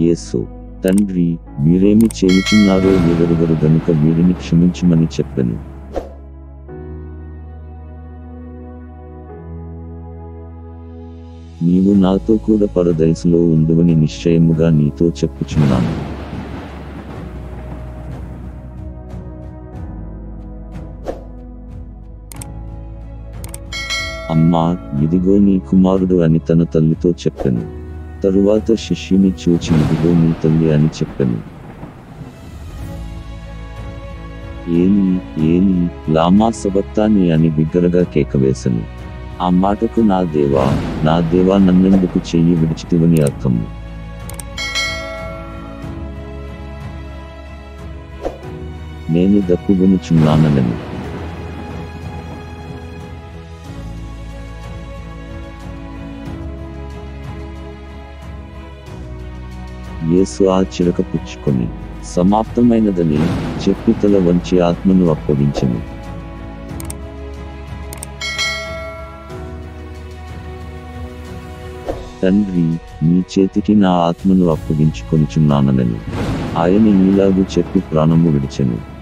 యేసు తండ్రి వీరేమి చేయుచున్నారో వీరెరుగరు గనుక వీరిని క్షమించుమని చెప్పెను నీవు నాతో కూడా పరదయసులో ఉండువని నిశ్చయముగా నీతో చెప్పుచున్నాను అమ్మా ఇదిగో నీ కుమారుడు అని తన తల్లితో చెప్పెను తరువాత శిష్యుని చూచి ఇదిగో నీ తల్లి అని చెప్పెను ఏలి ఏలి లామా సబత్తాని అని బిగ్గరగా కేకవేశను ఆ మాటకు నా దేవా నా దేవా నన్నెందుకు చెయ్యి విడిచితివని అర్థము నేను దప్పుగొనుచున్నానని యేసు ఆ చిరక పుచ్చుకొని సమాప్తమైనదని చెప్పి తల వంచి ఆత్మను అప్పగించెను తండ్రి నీ చేతికి నా ఆత్మను అప్పగించుకొనుచున్నానని ఆయన ఈలాగు చెప్పి ప్రాణము విడిచెను